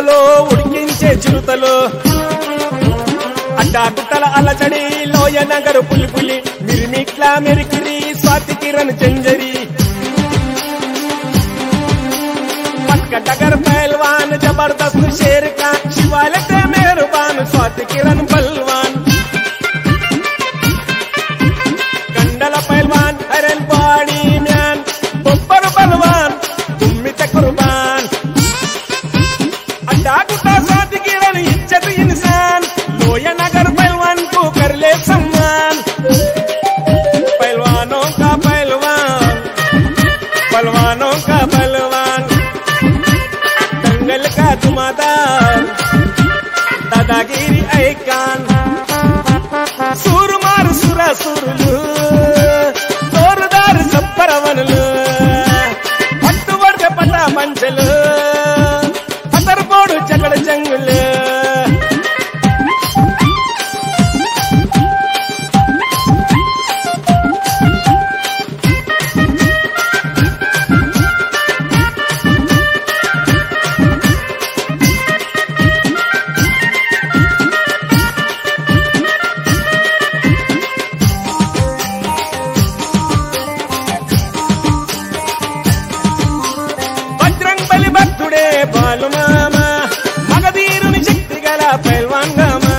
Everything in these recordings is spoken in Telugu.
తురుములో ఉడికించే చిరుతలు అడ్డాకుట్టల అలచడి లోయ నగరు పులి పులి మిరిమిట్ల మెరికిరి స్వాతి కిరణ్ చంజరి పట్క డగర్ పహల్వాన్ జబర్దస్త్ షేర్ ఖాన్ శివాలతే మెహర్బాన్ స్వాతి కిరణ్ బల్వాన్ కండల పహల్వాన్ హరన్ బాడీ మ్యాన్ బొబ్బరు బల్వాన్ తుమ్మిత కుర్బాన్ अड्डा साथी किरण इज्जत इंसान लोया नगर पहलवान को कर ले सम्मान पहलवानों का पहलवान पहलवानों का पहलवान दंगल का धुमादार दादागिरी ऐकान సూరు మారు సుర సురులు జోరుదారు సప్పరవనులు పట్టుబడితే పట పంచలు పతరపోడు చకడ జంగులు భద్రం బలి భక్తుడే బాలుమామ మగధీరుని శక్తి గల పైల్వాంగమా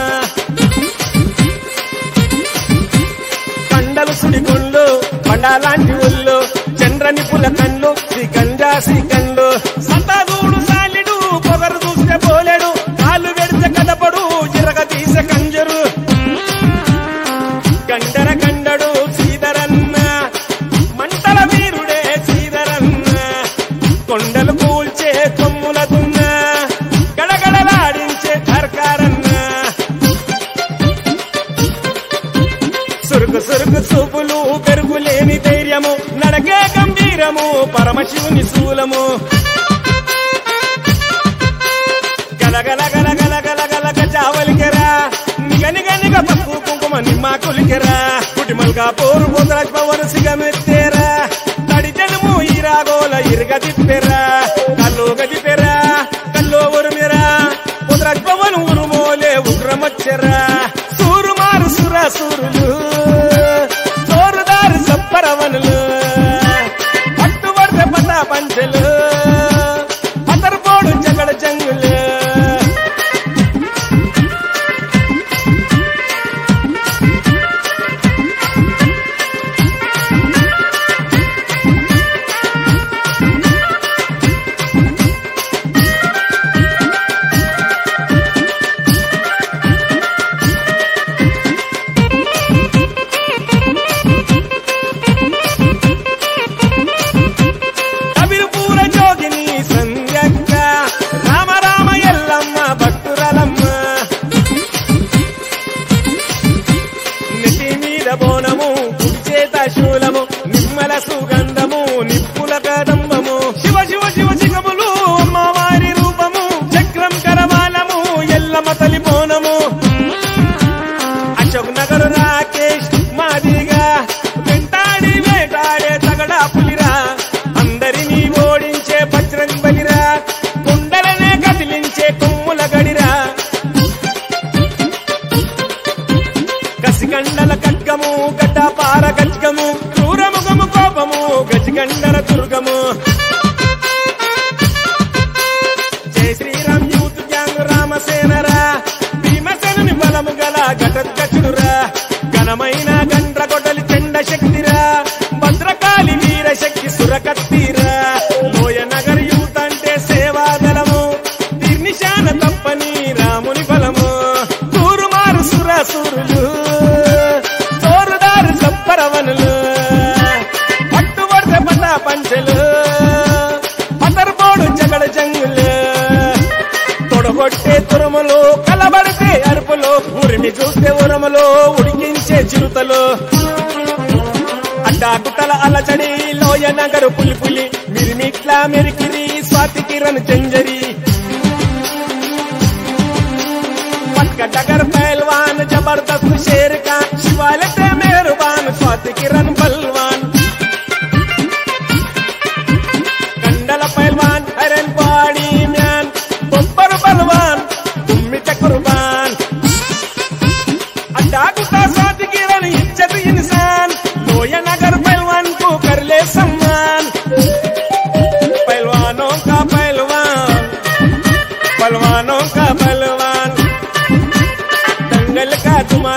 కండలు సుడిగుళ్ళు పండాలాంటి ఉళ్ళు చంద్రని పుల కళ్ళు శ్రీకంజా శ్రీకండు సతాదూడు సాలిడు పొగరు చూస్తే పోలేడు కాలు వెడితే కదపడు జిరగ తీసే కంజరు కండర కండడు శ్రీధరన్న మంటల వీరుడే శ్రీధరన్న కొండలు కూల్చే కొమ్ముల దున్న గడగడలాడించే కర్కారన్న సురుకు సురుకు చూపులు పెరుగులేని ధైర్యము నడకే గంభీరము పరమశివుని శూలము గలగల గల గల గల గల గజావలికెరా నిగ నిగ నిగ పప్పు కుంకుమ నిమ్మ కులికెరా కుటిమల్గా పోరు పోతరాజ్ పవన్ సిగమెత్తేరా తడి జనుము ఈరాగోల ఇరుగ తిప్పెరా కల్లో గదిపెరా కల్లో ఉరుమిరా పోతరాజ్ పవన్ ఉరుమోలే ఉగ్రమచ్చరా సూరు మారు సుర సూరులు జోరుదారు సప్పరవనులు పట్టుబడితే పట పంచలు పతరపోడు జగడ జంగులు కబిరుపూర జోగిని సంధ్యక్క రామ రామ ఎల్లమ్మ భక్తురలమ్మ నెటి మీద బోనము చేత శూలము నిమ్మల సుగంధము నిప్పుల కదంబము శివ శివ శివ శిఖములు అమ్మవారి రూపము చక్రం కరవాలము ఎల్లమ్మ తలి బోనము అశోక్ నగర్ రాకేష్ మాదిగా వెంటాడి వేటాడే తగడా పులిరా అందరినీ ఓడించే బజరంగ్ బలిరా కుండలనే కదిలించే కొమ్ముల గడిరా కసిగండల ఖడ్గము గడ్డపార గజ్గము క్రూరముఖము కోపము గజగండల దుర్గము జై శ్రీరామ్ యూత్ గ్యాంగ్ రామసేనరా భీమసేనుని బలము గల ఘటద్గచుడురా ఘనమైన గండ్ర కొడలి చెండ శక్తిరా భద్రకాళి వీర శక్తి సురకత్తిరా లోయ నగర్ యూత్ అంటే సేవాదళము నిర్నిశాన తప్పని రాముని బలము తూరుమారు సుర సురులు జోరుదారు సప్పరవనులు పట్టుబడితే పట పంచలు పతరపోడు జగడ జంగులు తొడగొట్టే తురుములు కలబడితే అరుపులు ఉరిమి చూస్తే ఉరములు ఉడికించే చిరుతలు అడ్డాకుట్టల అలచడి లోయ నగరు పులి పులి మిరిమిట్ల మెరికిరి స్వాతి కిరణ్ చంజరి పట్క డగర్ పహల్వాన్ జబర్దస్త్ షేర్ ఖాన్ శివాలతే మెహర్బాన్ స్వాతి కిరణ్ బల్వాన్ కండల పహల్వాన్ హరన్ బాడీ మ్యాన్ బొబ్బరు బల్వాన్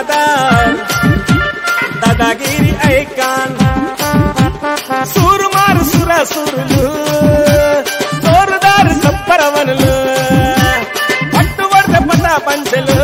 సర్దార్ దాదాగిరి ఐకాన్ సూరుమారు సురసురులు జోరుదారు సప్పరవనులు పట్టుబడితే పటా పంచెలు